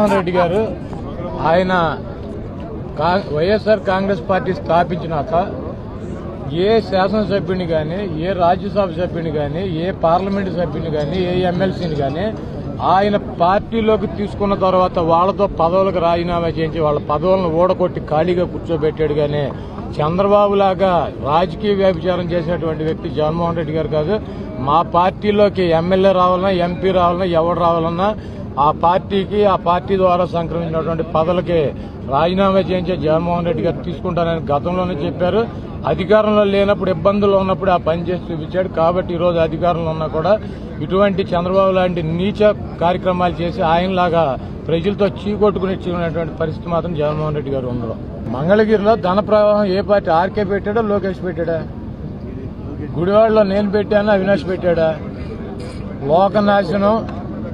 జగన్మోహన్ రెడ్డి గారు ఆయన కా- వైఎస్ఆర్ కాంగ్రెస్ పార్టీ స్థాపించినాక ఏ శాసనసభ్యుని కానీ ఏ రాజ్యసభ సభ్యుని కానీ ఏ పార్లమెంటు సభ్యుని కానీ ఏ ఎమ్మెల్సీని కానీ ఆయన పార్టీలోకి తీసుకున్న తర్వాత వాళ్ళతో పదవులకు రాజీనామా చేయించి వాళ్ళ పదవులను ఓడగొట్టి ఖాళీగా కూర్చోబెట్టాడు కానీ చంద్రబాబు లాగా రాజకీయ వ్యభిచారం చేసినటువంటి వ్యక్తి జగన్మోహన్ రెడ్డి గారు కాదు మా పార్టీలోకి ఎమ్మెల్యే రావాలన్నా ఎంపీ రావాలన్నా ఎవరు రావాలన్నా ఆ పార్టీకి ఆ పార్టీ ద్వారా సంక్రమించినటువంటి పదవులకి రాజీనామా చేయించే జగన్మోహన్ రెడ్డి గారు తీసుకుంటారని గతంలోనే చెప్పారు అధికారంలో లేనప్పుడు ఇబ్బందులు ఉన్నప్పుడు ఆ పని చేసి చూపించాడు కాబట్టి ఈరోజు అధికారంలో ఉన్నా కూడా ఇటువంటి చంద్రబాబు లాంటి నీచ కార్యక్రమాలు చేసి ఆయనలాగా ప్రజలతో చీకొట్టుకుని ఇచ్చినటువంటి పరిస్థితి మాత్రం జగన్మోహన్ రెడ్డి గారు ఉండడం మంగళగిరిలో ధన ప్రవాహం ఏ పార్టీ ఆర్కే పెట్టాడా లోకేష్ పెట్టాడా గుడివాడలో నేను పెట్టానా అవినాష్ పెట్టాడా లోకనాశనం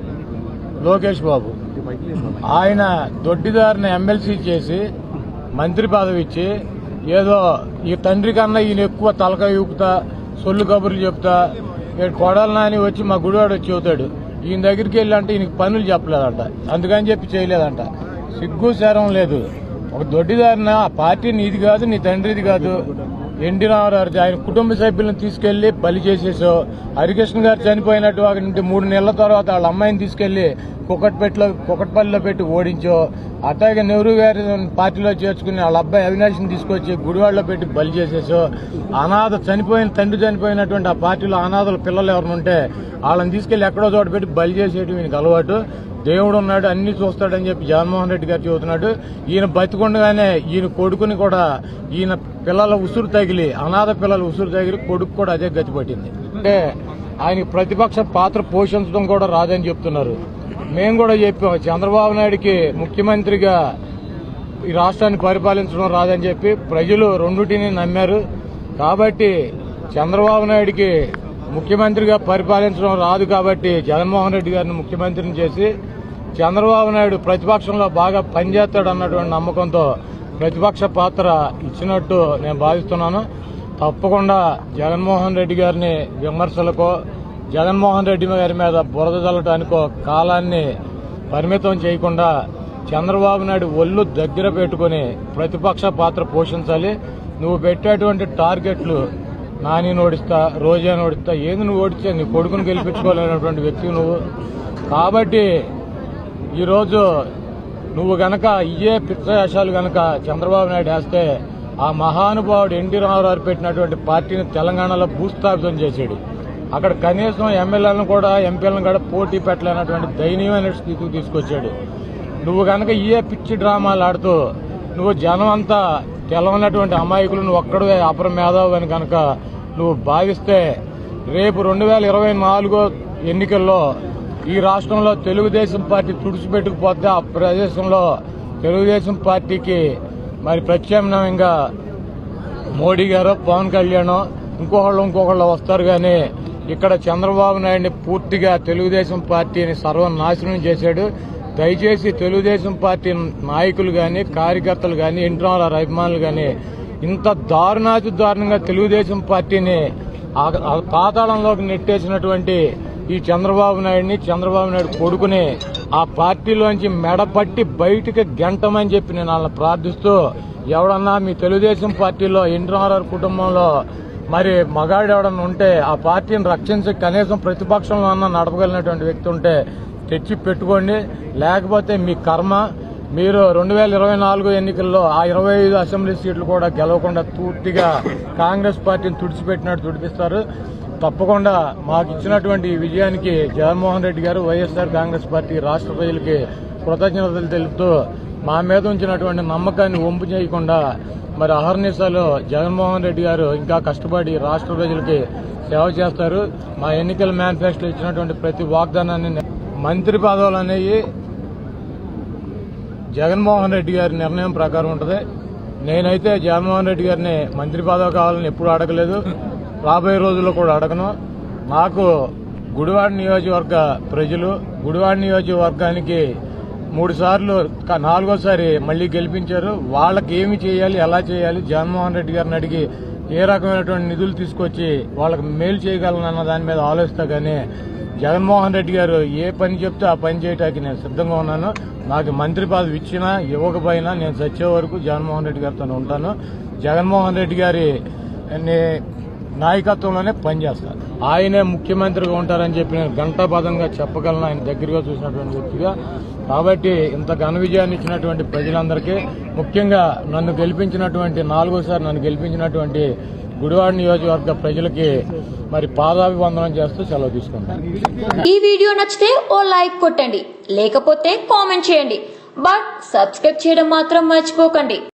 లోకేష్ బాబు ఆయన దొడ్డిదారిని ఎమ్మెల్సీ చేసి మంత్రి పదవి ఇచ్చి ఏదో ఈ తండ్రి కన్నా ఈయన ఎక్కువ తలకాయ ఊపుతా సొల్లు కబుర్లు చెప్తా ఈడ కొడాలి నాని వచ్చి మా గుడివాడు వచ్చి చెబుతాడు ఈయన దగ్గరికి వెళ్ళి అంటే ఈయనకి పనులు చెప్పలేదంట అందుకని చెప్పి చేయలేదంట సిగ్గు శరం లేదు ఒక దొడ్డిదారిన ఆ పార్టీ నీది కాదు నీ తండ్రిది కాదు ఎన్టీ రామారావు ఆయన కుటుంబ సభ్యులను తీసుకెళ్లి బలి చేసేసావు హరికృష్ణ గారు చనిపోయినట్టు అక్కడి మూడు నెలల తర్వాత వాళ్ళ అమ్మాయిని తీసుకెళ్లి కుకట్పేటలో కుకట్పల్లిలో పెట్టి ఓడించో అట్లాగే నెహ్రూ గారి పార్టీలో చేర్చుకుని వాళ్ళ అబ్బాయి అవినాష్ని తీసుకొచ్చి గుడివాడలో పెట్టి బలి చేసేసో అనాథ చనిపోయిన తండ్రి చనిపోయినటువంటి ఆ పార్టీలో అనాథల పిల్లలు ఎవరు ఉంటే వాళ్ళని తీసుకెళ్లి ఎక్కడో చోట పెట్టి బలి చేసేయడం ఈయనకి అలవాటు దేవుడు ఉన్నాడు అన్ని చూస్తాడని చెప్పి జగన్మోహన్ రెడ్డి గారు చెబుతున్నాడు ఈయన బతికుండగానే ఈయన కొడుకుని కూడా ఈయన పిల్లల ఉసురు తగిలి అనాథ పిల్లల ఉసురు తగిలి కొడుకు కూడా అదే గతి పట్టింది అంటే ఆయనకి ప్రతిపక్ష పాత్ర పోషించడం కూడా రాదని చెప్తున్నారు మేము కూడా చెప్పాం చంద్రబాబు నాయుడికి ముఖ్యమంత్రిగా ఈ రాష్ట్రాన్ని పరిపాలించడం రాదని చెప్పి ప్రజలు రెండుటిని నమ్మారు కాబట్టి చంద్రబాబు నాయుడికి ముఖ్యమంత్రిగా పరిపాలించడం రాదు కాబట్టి జగన్మోహన్ రెడ్డి గారిని ముఖ్యమంత్రిని చేసి చంద్రబాబు నాయుడు ప్రతిపక్షంలో బాగా పనిచేస్తాడు అన్నటువంటి నమ్మకంతో ప్రతిపక్ష పాత్ర ఇచ్చినట్టు నేను భావిస్తున్నాను తప్పకుండా జగన్మోహన్ రెడ్డి గారిని విమర్శలకో జగన్మోహన్ రెడ్డి గారి మీద బురద చల్లటానికో కాలాన్ని పరిమితం చేయకుండా చంద్రబాబు నాయుడు ఒళ్ళు దగ్గర పెట్టుకుని ప్రతిపక్ష పాత్ర పోషించాలి నువ్వు పెట్టేటువంటి టార్గెట్లు నాని ఓడిస్తా రోజా ఓడిస్తా ఏది నువ్వు ఓడిస్తే నీ కొడుకును గెలిపించుకోలేనటువంటి వ్యక్తి నువ్వు కాబట్టి ఈరోజు నువ్వు గనక ఇయే పిచ్చయాశాలు గనక చంద్రబాబు నాయుడు వేస్తే ఆ మహానుభావుడు ఎన్టీ రామారావు పెట్టినటువంటి పార్టీని తెలంగాణలో భూస్థాపితం చేశాడు అక్కడ కనీసం ఎమ్మెల్యేలను కూడా ఎంపీలను కూడా పోటీ పెట్టలేనటువంటి దయనీయమైన స్థితికి తీసుకొచ్చాడు నువ్వు గనక ఇయే పిచ్చి డ్రామాలు ఆడుతూ నువ్వు జనం అంతా తెలవనటువంటి అమాయకులు నువ్వు ఒక్కడే అపర మేధావు అని కనుక నువ్వు భావిస్తే రేపు రెండు వేల ఇరవై నాలుగో ఎన్నికల్లో ఈ రాష్ట్రంలో తెలుగుదేశం పార్టీ తుడిచిపెట్టుకుపోతే ఆ ప్రదేశంలో తెలుగుదేశం పార్టీకి మరి ప్రత్యామ్నాయంగా మోడీ గారు పవన్ కళ్యాణ్ ఇంకొకళ్ళు ఇంకొకళ్ళు వస్తారు కానీ ఇక్కడ చంద్రబాబు నాయుడిని పూర్తిగా తెలుగుదేశం పార్టీని సర్వనాశనం చేశాడు దయచేసి తెలుగుదేశం పార్టీ నాయకులు గాని కార్యకర్తలు గాని ఇంట్రాల అభిమానులు గాని ఇంత దారుణాతి దారుణంగా తెలుగుదేశం పార్టీని ఆ- ఆ పాతాళంలోకి నెట్టేసినటువంటి ఈ చంద్రబాబు నాయుడిని చంద్రబాబు నాయుడు కొడుకుని ఆ పార్టీలోంచి మెడపట్టి బయటికి గెంటమని చెప్పి నేను వాళ్ళని ప్రార్థిస్తూ ఎవడన్నా మీ తెలుగుదేశం పార్టీలో ఎన్టీఆర్ కుటుంబంలో మరి మగాడు ఎవడన్నా ఉంటే ఆ పార్టీని రక్షించి కనీసం ప్రతిపక్షంలో అన్న నడపగలిగినటువంటి వ్యక్తి ఉంటే తెచ్చి పెట్టుకోండి లేకపోతే మీ కర్మ మీరు రెండు వేల ఇరవై నాలుగు ఎన్నికల్లో ఆ ఇరవై ఐదు అసెంబ్లీ సీట్లు కూడా గెలవకుండా పూర్తిగా కాంగ్రెస్ పార్టీని తుడిచిపెట్టినట్టు తుడిపిస్తారు తప్పకుండా మాకు ఇచ్చినటువంటి ఈ విజయానికి జగన్మోహన్ రెడ్డి గారు వైఎస్ఆర్ కాంగ్రెస్ పార్టీ రాష్ట్ర ప్రజలకి కృతజ్ఞతలు తెలుపుతూ మా మీద ఉంచినటువంటి నమ్మకాన్ని వంపు చేయకుండా మరి అహర్నిశలు జగన్మోహన్ రెడ్డి గారు ఇంకా కష్టపడి రాష్ట్ర ప్రజలకి సేవ చేస్తారు మా ఎన్నికల మేనిఫెస్టో ఇచ్చినటువంటి ప్రతి వాగ్దానాన్ని నె- మంత్రి పదవులు అనేవి జగన్మోహన్ రెడ్డి గారి నిర్ణయం ప్రకారం ఉంటుంది నేనైతే జగన్మోహన్ రెడ్డి గారిని మంత్రి పదవి కావాలని ఎప్పుడు అడగలేదు రాబోయే రోజుల్లో కూడా అడగను నాకు గుడివాడ నియోజకవర్గ ప్రజలు గుడివాడ నియోజకవర్గానికి మూడు సార్లు క- నాలుగోసారి మళ్లీ గెలిపించారు వాళ్ళకి ఏమి చేయాలి ఎలా చేయాలి జగన్మోహన్ రెడ్డి గారిని అడిగి ఏ రకమైనటువంటి నిధులు తీసుకొచ్చి వాళ్ళకి మేలు చేయగలనన్న దాని మీద ఆలోచిస్తా కానీ జగన్మోహన్ రెడ్డి గారు ఏ పని చెప్తే ఆ పని చేయడానికి నేను సిద్ధంగా ఉన్నాను నాకు మంత్రి పదవి ఇచ్చినా ఇవ్వకపోయినా నేను చచ్చే వరకు జగన్మోహన్ రెడ్డి గారితో ఉంటాను జగన్మోహన్ రెడ్డి గారి నే- నాయకత్వంలోనే పనిచేస్తాను ఆయనే ముఖ్యమంత్రిగా ఉంటారని చెప్పి నేను ఘంటాపదంగా చెప్పగలను ఆయన దగ్గరగా చూసినటువంటి వ్యక్తిగా కాబట్టి ఇంత ఘన విజయాన్ని ఇచ్చినటువంటి ప్రజలందరికీ ముఖ్యంగా నన్ను గెలిపించినటువంటి నాలుగోసారి నన్ను గెలిపించినటువంటి గుడివాడ నియోజకవర్గ ప్రజలకి మరి పాదాభివందనం చేస్తూ సెలవు తీసుకుంటాను ఈ వీడియో నచ్చితే ఓ లైక్ కొట్టండి లేకపోతే కామెంట్ చేయండి బట్ సబ్స్క్రైబ్ చేయడం మాత్రం మర్చిపోకండి